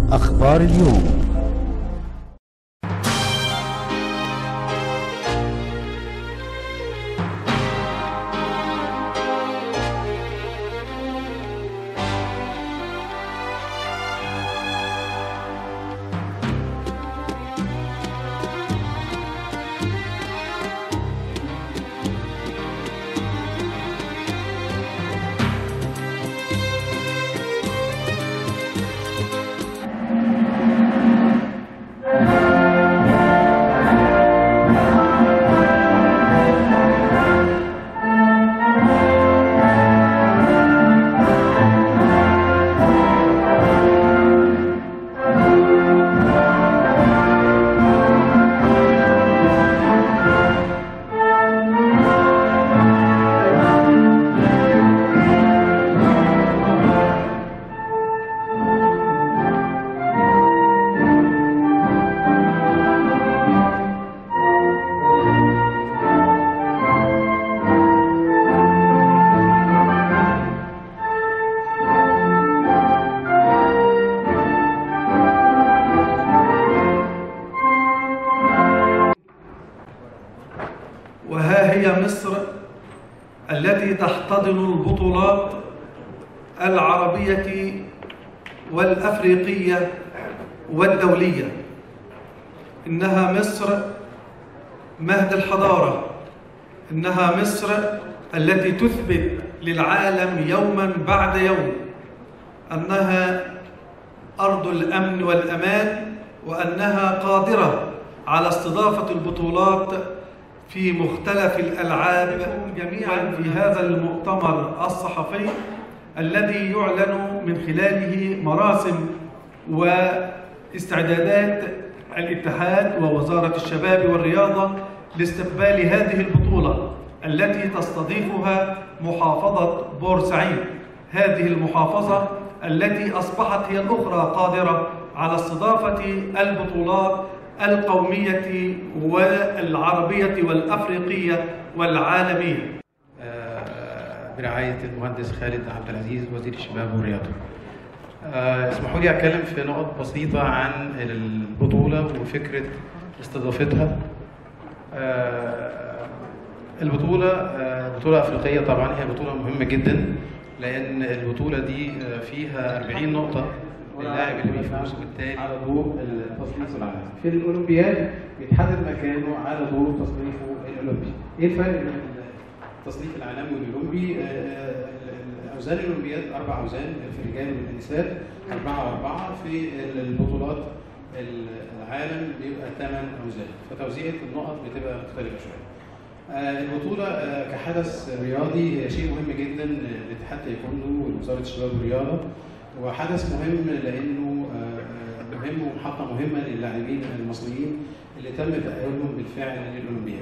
أخبار اليوم وها هي مصر التي تحتضن البطولات العربية والأفريقية والدولية إنها مصر مهد الحضارة إنها مصر التي تثبت للعالم يوما بعد يوم أنها أرض الأمن والأمان وأنها قادرة على استضافة البطولات في مختلف الألعاب جميعا في هذا المؤتمر الصحفي الذي يعلن من خلاله مراسم واستعدادات الاتحاد ووزارة الشباب والرياضة لاستقبال هذه البطولة التي تستضيفها محافظة بورسعيد هذه المحافظة التي أصبحت هي الأخرى قادرة على استضافة البطولات القومية والعربية والأفريقية والعالمية برعاية المهندس خالد عبد العزيز وزير الشباب والرياضة. آه، اسمحوا لي أتكلم في نقط بسيطة عن البطولة وفكرة استضافتها. آه، البطولة آه، بطولة أفريقية طبعا هي بطولة مهمة جدا لأن البطولة دي فيها 40 نقطة للاعب اللي بيفوز وبالتالي على ضوء التصنيف العالمي. في الأولمبياد بيتحدد مكانه على ضوء تصنيفه الأولمبي. إيه الفرق بين التصنيف العالمي والاولمبي اوزان الاولمبياد اربع اوزان في الرجال والنساء اربعه واربعه في البطولات العالم بيبقى ثمان اوزان فتوزيعه النقط بتبقى مختلفه شويه. البطوله كحدث رياضي هي شيء مهم جدا لاتحاد تايكوندو ووزاره الشباب والرياضه وحدث مهم لانه مهم ومحطه مهمه للاعبين المصريين اللي تم تاهلهم بالفعل للاولمبياد.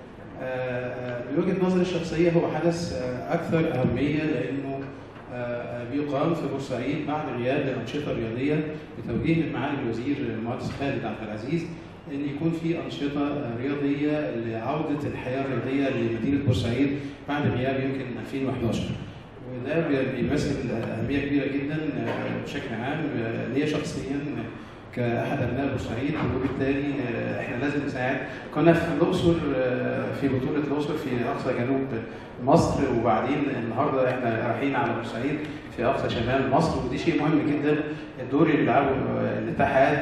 من وجهه نظري الشخصيه هو حدث اكثر اهميه لانه بيقام في بورسعيد بعد غياب الانشطه الرياضيه بتوجيه من معالي الوزير المهندس خالد عبد العزيز ان يكون في انشطه رياضيه لعوده الحياه الرياضيه لمدينه بورسعيد بعد غياب يمكن 2011 وده بيمثل اهميه كبيره جدا بشكل عام ليا شخصيا كاحد ابناء بورسعيد وبالتالي احنا لازم نساعد كنا في الاقصر في بطوله الاقصر في اقصى جنوب مصر وبعدين النهارده احنا رايحين على بورسعيد في اقصى شمال مصر ودي شيء مهم جدا الدور اللي بيلعبه الاتحاد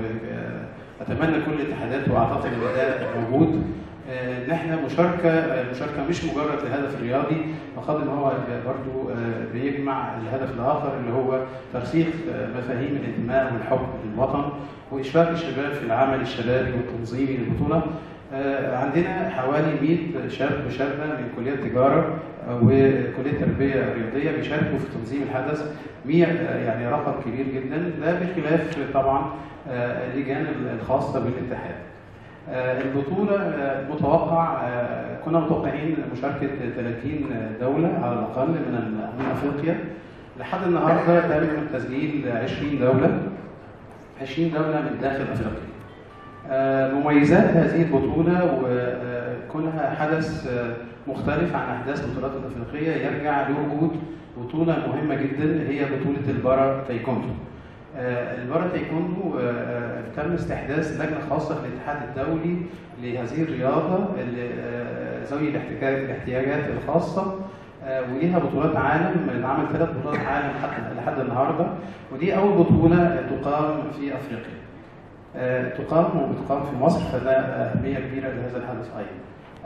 واتمنى كل الاتحادات واعتقد ان ده موجود ان احنا مشاركه مشاركه مش مجرد لهدف الرياضي بقدر ما هو برضو بيجمع الهدف الاخر اللي هو ترسيخ مفاهيم الانتماء والحب للوطن واشراك الشباب في العمل الشبابي والتنظيمي للبطوله عندنا حوالي 100 شاب وشابه من كليه تجاره وكليه تربيه رياضيه بيشاركوا في تنظيم الحدث 100 يعني رقم كبير جدا ده بخلاف طبعا اللجان الخاصه بالاتحاد. البطولة متوقع كنا متوقعين مشاركة 30 دولة على الأقل من من أفريقيا لحد النهاردة تم تسجيل 20 دولة 20 دولة من داخل أفريقيا مميزات هذه البطولة وكونها حدث مختلف عن أحداث البطولات الأفريقية يرجع لوجود بطولة مهمة جدا هي بطولة البارا تايكوندو آه، البارا تايكوندو آه، آه، تم استحداث لجنه خاصه في الاتحاد الدولي لهذه الرياضه اللي، آه، ذوي الاحتياجات الاحتياجات الخاصه آه، وليها بطولات عالم العمل ثلاث بطولات عالم حتى لحد النهارده ودي اول بطوله تقام في افريقيا آه، تقام وبتقام في مصر فده اهميه كبيره لهذا الحدث ايضا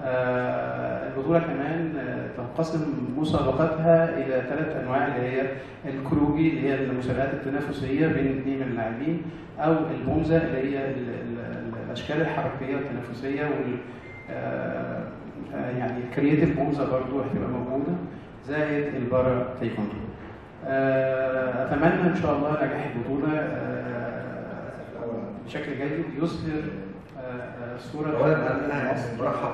آه، البطوله كمان آه، تنقسم مسابقاتها الى ثلاث انواع اللي هي الكروجي اللي هي المسابقات التنافسيه بين اثنين من اللاعبين او المونزا اللي هي ال- ال- ال- الاشكال الحركيه التنافسيه وال آه، آه، يعني الكرييتيف مونزا برضو هتبقى موجوده زائد البارا تايكوندو آه، اتمنى ان شاء الله نجاح البطوله آه، بشكل جيد يظهر آه، آه، صوره اولا انا برحب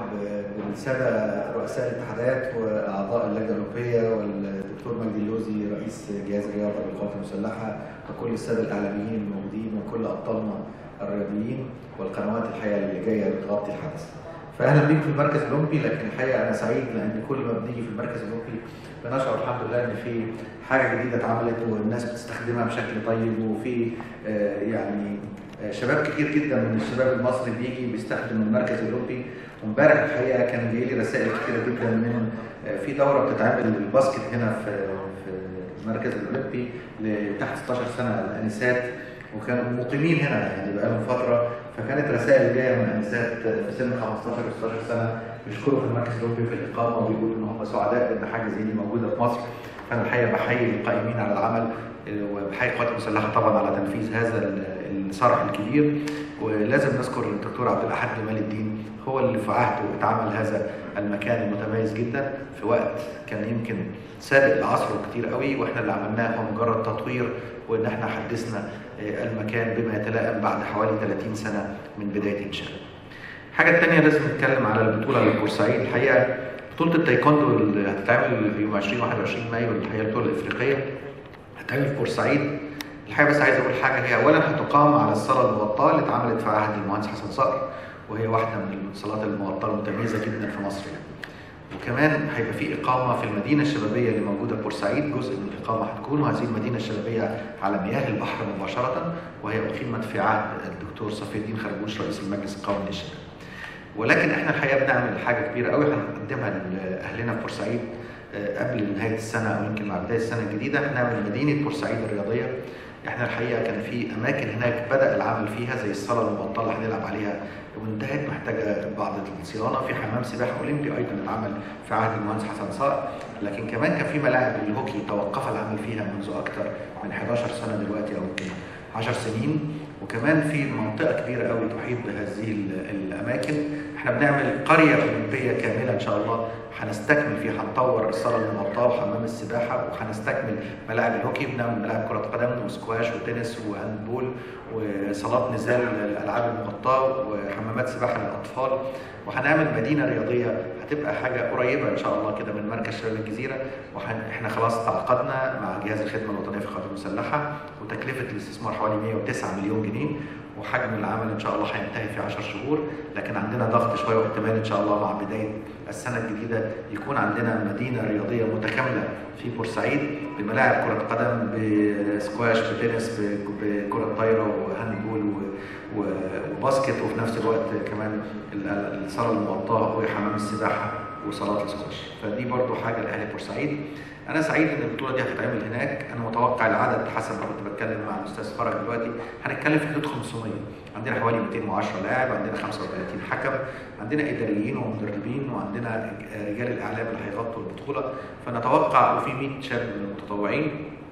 بالساده رؤساء الاتحادات واعضاء اللجنه الاوروبيه والدكتور مجدي اللوزي رئيس جهاز الرياضه بالقوات المسلحه وكل الساده الاعلاميين الموجودين وكل ابطالنا الرياضيين والقنوات الحقيقه اللي جايه بتغطي الحدث. فاهلا بيكم في المركز الاولمبي لكن الحقيقه انا سعيد لان كل ما بنيجي في المركز الاولمبي بنشعر الحمد لله ان في حاجه جديده اتعملت والناس بتستخدمها بشكل طيب وفي آه، يعني آه، شباب كتير جدا من الشباب المصري بيجي بيستخدم المركز الاولمبي وامبارح الحقيقه كان جاي لي رسائل كتيره جدا من آه، في دوره بتتعمل للباسكت هنا في في المركز الاولمبي لتحت 16 سنه الانسات وكانوا مقيمين هنا يعني بقالهم فتره فكانت رسائل جايه من انسات في سن 15 و 16 سنه بيشكروا في المركز الاولمبي في الاقامه وبيقولوا ان هم سعداء ان حاجه زي دي موجوده في مصر فانا الحقيقه بحيي القائمين على العمل وبحيي القوات المسلحه طبعا على تنفيذ هذا ال- الصرح الكبير ولازم نذكر الدكتور عبد الاحد جمال الدين هو اللي في عهده اتعمل هذا المكان المتميز جدا في وقت كان يمكن سابق لعصره كتير قوي واحنا اللي عملناه هو مجرد تطوير وان احنا حدثنا آه، المكان بما يتلائم بعد حوالي 30 سنه من بدايه انشائه. الحاجه الثانيه لازم نتكلم على البطوله اللي في بورسعيد الحقيقه بطوله التايكوندو اللي هتتعمل يوم 20 21 مايو اللي هي البطوله الافريقيه هتتعمل في بورسعيد الحقيقه بس عايز اقول حاجه هي اولا هتقام على الصاله المغطاه اللي اتعملت في عهد المهندس حسن صقر وهي واحده من الصالات المغطاه المتميزه جدا في مصر يعني. وكمان هيبقى في اقامه في المدينه الشبابيه اللي موجوده في بورسعيد جزء من الاقامه هتكون وهذه المدينه الشبابيه على مياه البحر مباشره وهي اقيمت في عهد الدكتور صفي الدين خربوش رئيس المجلس القومي للشباب. ولكن احنا الحقيقه بنعمل حاجه كبيره قوي هنقدمها لاهلنا في بورسعيد آه، قبل نهايه السنه او يمكن مع بدايه السنه الجديده هنعمل مدينه بورسعيد الرياضيه احنا الحقيقه كان في اماكن هناك بدا العمل فيها زي الصاله المبطله اللي هنلعب عليها وانتهت محتاجه بعض الصيانه في حمام سباحه اولمبي ايضا اتعمل في عهد المهندس حسن صقر لكن كمان كان في ملاعب الهوكي توقف العمل فيها منذ اكثر من 11 سنه دلوقتي او يمكن 10 سنين وكمان في منطقه كبيره قوي تحيط بهذه ال- الاماكن احنا بنعمل قريه اولمبيه كامله ان شاء الله هنستكمل فيها هنطور الصاله المغطاه وحمام السباحه وهنستكمل ملاعب الهوكي بنعمل ملاعب كره قدم وسكواش وتنس وهاندبول وصالات نزال الالعاب المغطاه وحمامات سباحه للاطفال وهنعمل مدينه رياضيه هتبقى حاجه قريبه ان شاء الله كده من مركز شباب الجزيره واحنا خلاص تعاقدنا مع جهاز الخدمه الوطنيه في القوات المسلحه وتكلفه الاستثمار حوالي 109 مليون جنيه وحجم العمل ان شاء الله هينتهي في 10 شهور لكن عندنا ضغط شويه واحتمال ان شاء الله مع بدايه السنه الجديده يكون عندنا مدينه رياضيه متكامله في بورسعيد بملاعب كره قدم بسكواش بتنس بكره طايره وهاندبول و- و- وباسكت وفي نفس الوقت كمان ال- الصاله المغطاه وحمام السباحه وصالات السكواش فدي برضو حاجه لاهل بورسعيد انا سعيد ان البطوله دي هتتعمل هناك انا متوقع العدد حسب ما كنت بتكلم مع الاستاذ فرج دلوقتي هنتكلم في حدود 500 عندنا حوالي 210 لاعب عندنا 35 حكم عندنا اداريين ومدربين وعندنا رجال الاعلام اللي هيغطوا البطوله فنتوقع وفي 100 شاب من المتطوعين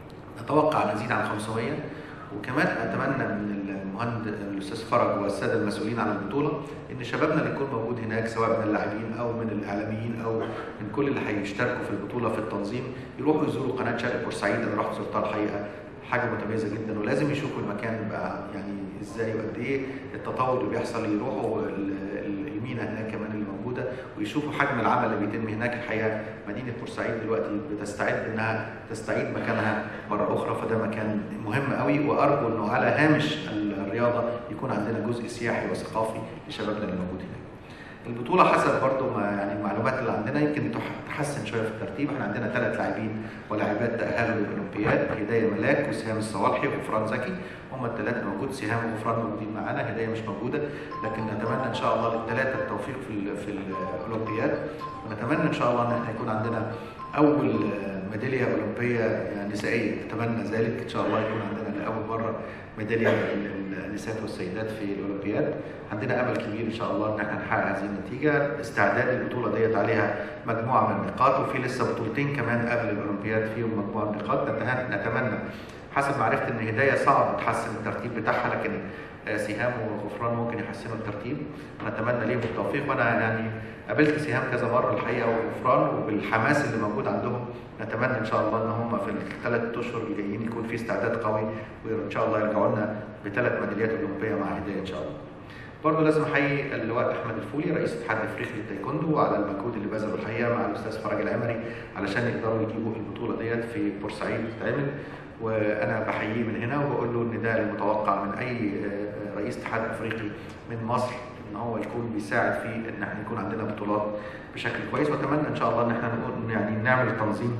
نتوقع نزيد عن 500 وكمان اتمنى من المهندس الاستاذ فرج والساده المسؤولين عن البطوله ان شبابنا اللي يكون موجود هناك سواء من اللاعبين او من الاعلاميين او من كل اللي هيشتركوا في البطوله في التنظيم يروحوا يزوروا قناه شرق بورسعيد انا رحت زرتها الحقيقه حاجه متميزه جدا ولازم يشوفوا المكان بقى يعني ازاي وقد ايه التطور اللي بيحصل يروحوا ال- ال- المينا هناك كمان اللي موجوده ويشوفوا حجم العمل اللي بيتم هناك الحقيقه مدينه بورسعيد دلوقتي بتستعد انها تستعيد مكانها مره اخرى فده مكان مهم قوي وارجو انه على هامش الرياضه يكون عندنا جزء سياحي وثقافي لشبابنا اللي موجود هناك. البطوله حسب برضو ما يعني المعلومات اللي عندنا يمكن تح- تحسن شويه في الترتيب احنا عندنا ثلاث لاعبين ولاعبات تاهلوا للاولمبياد هدايه ملاك وسهام الصوالحي وغفران زكي هم الثلاثه موجود سهام وغفران موجودين معانا هدايه مش موجوده لكن نتمنى ان شاء الله للثلاثه التوفيق في ال- في الاولمبياد ونتمنى ان شاء الله ان احنا يكون عندنا اول آه، ميداليه اولمبيه نسائيه نتمنى ذلك ان شاء الله يكون عندنا لاول مره ميداليه للنساء والسيدات في الاولمبياد عندنا امل كبير ان شاء الله ان احنا نحقق هذه النتيجه استعداد البطوله ديت عليها مجموعه من النقاط وفي لسه بطولتين كمان قبل الاولمبياد فيهم مجموعه من النقاط نتها- نتمنى حسب ما عرفت ان هدايه صعب تحسن الترتيب بتاعها لكن آه، سهام وغفران ممكن يحسنوا الترتيب نتمنى ليهم التوفيق وانا يعني قابلت سهام كذا مره الحقيقه وغفران وبالحماس اللي موجود عندهم نتمنى ان شاء الله ان هم في الثلاث اشهر الجايين يكون في استعداد قوي وان شاء الله يرجعوا لنا بثلاث ميداليات اولمبيه مع هدايه ان شاء الله. برضه لازم احيي اللواء احمد الفولي رئيس الاتحاد الافريقي للتايكوندو على المجهود اللي بذله الحقيقه مع الاستاذ فرج العمري علشان يقدروا يجيبوا البطوله ديت في بورسعيد تتعمل وانا بحييه من هنا وبقول له ان ده المتوقع من اي آه، رئيس اتحاد افريقي من مصر ان هو يكون بيساعد في ان احنا يكون عندنا بطولات بشكل كويس واتمنى ان شاء الله ان احنا نقول يعني نعمل تنظيم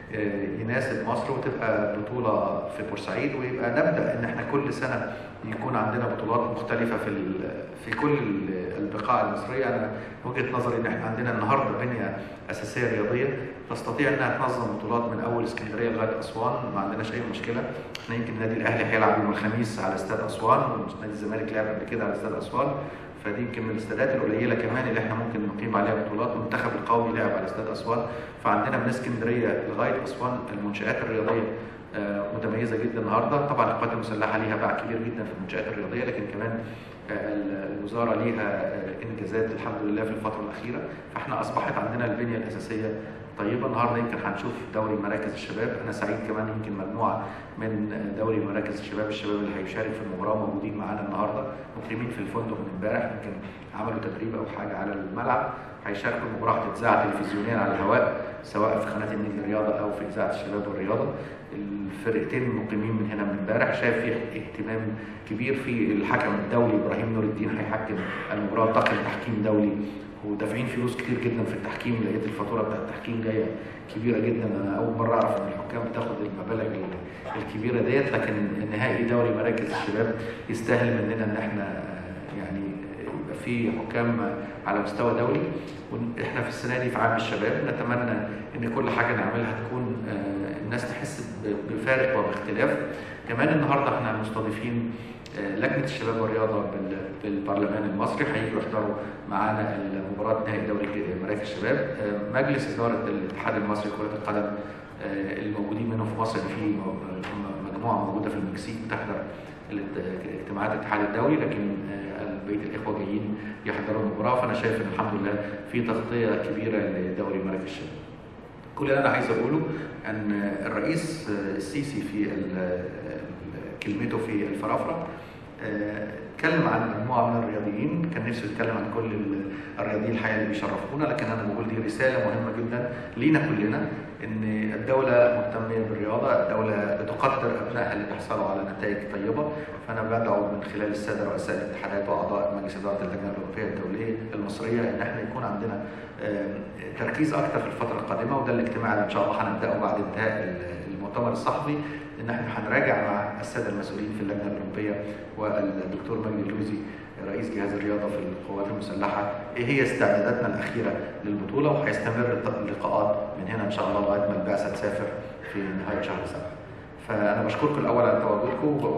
آه، يناسب مصر وتبقى بطوله في بورسعيد ويبقى نبدا ان احنا كل سنه يكون عندنا بطولات مختلفه في ال- في كل ال- البقاع المصريه انا وجهه نظري ان احنا عندنا النهارده بنيه اساسيه رياضيه تستطيع انها تنظم بطولات من اول اسكندريه لغايه اسوان ما عندناش اي مشكله احنا يمكن النادي الاهلي هيلعب يوم الخميس على استاد اسوان ونادي الزمالك لعب قبل كده على استاد اسوان فدي يمكن من الاستادات القليله كمان اللي احنا ممكن نقيم عليها بطولات المنتخب القومي لعب على استاد اسوان فعندنا من اسكندريه لغايه اسوان المنشات الرياضيه آه، متميزه جدا النهارده طبعا القوات المسلحه ليها باع كبير جدا في المنشات الرياضيه لكن كمان آه، الوزاره ليها آه، انجازات الحمد لله في الفتره الاخيره فاحنا اصبحت عندنا البنيه الاساسيه طيبه النهارده يمكن هنشوف دوري مراكز الشباب انا سعيد كمان يمكن مجموعه من دوري مراكز الشباب الشباب اللي هيشارك في المباراه موجودين معانا النهارده مقيمين في الفندق من امبارح يمكن عملوا تدريب او حاجه على الملعب هيشاركوا المباراه هتتذاع تلفزيونيا على الهواء سواء في قناه النيل للرياضه او في اذاعه الشباب والرياضه الفرقتين مقيمين من هنا من امبارح شايف في اهتمام كبير في الحكم الدولي ابراهيم نور الدين هيحكم المباراه طاقم تحكيم دولي ودافعين فلوس كتير جدا في التحكيم لقيت الفاتوره بتاعت التحكيم جايه كبيره جدا انا اول مره اعرف ان الحكام بتاخد المبالغ ال- الكبيره ديت لكن نهائي دوري مراكز الشباب يستاهل مننا ان احنا آه، يعني يبقى في حكام على مستوى دولي واحنا في السنه دي في عام الشباب نتمنى ان كل حاجه نعملها تكون آه، الناس تحس ب- بفارق وباختلاف كمان النهارده احنا مستضيفين آه، لجنه الشباب والرياضه بال- بالبرلمان المصري هيجوا يحضروا معانا المباراه نهائي دوري مراكز الشباب آه، مجلس اداره الاتحاد المصري لكره القدم آه، الموجودين منهم في مصر في م- مجموعه موجوده في المكسيك بتحضر الات- اجتماعات الاتحاد الدولي لكن آه، بقيه الاخوه جايين يحضروا المباراه فانا شايف ان الحمد لله في تغطيه كبيره لدوري مراكز الشباب. كل اللي انا عايز اقوله ان الرئيس السيسي في ال- كلمته في الفرافره آه، اتكلم عن مجموعه من الرياضيين كان نفسه يتكلم عن كل ال- الرياضيين الحقيقه اللي بيشرفونا لكن انا بقول دي رساله مهمه جدا لينا كلنا ان الدوله مهتميه بالرياضه، الدوله بتقدر ابنائها اللي بيحصلوا على نتائج طيبه، فانا بدعو من خلال الساده رؤساء الاتحادات واعضاء مجلس اداره اللجنه الاوروبيه الدوليه المصريه ان احنا يكون عندنا آم، تركيز اكثر في الفتره القادمه وده الاجتماع اللي ان شاء الله هنبداه بعد انتهاء ال- المؤتمر الصحفي ان احنا هنراجع مع الساده المسؤولين في اللجنه الاوروبيه والدكتور مجدي اللوزي رئيس جهاز الرياضه في القوات المسلحه ايه هي استعداداتنا الاخيره للبطوله وهيستمر اللقاءات من هنا ان شاء الله لغايه ما البعثه تسافر في نهايه شهر سبعه. فانا بشكركم الاول على تواجدكم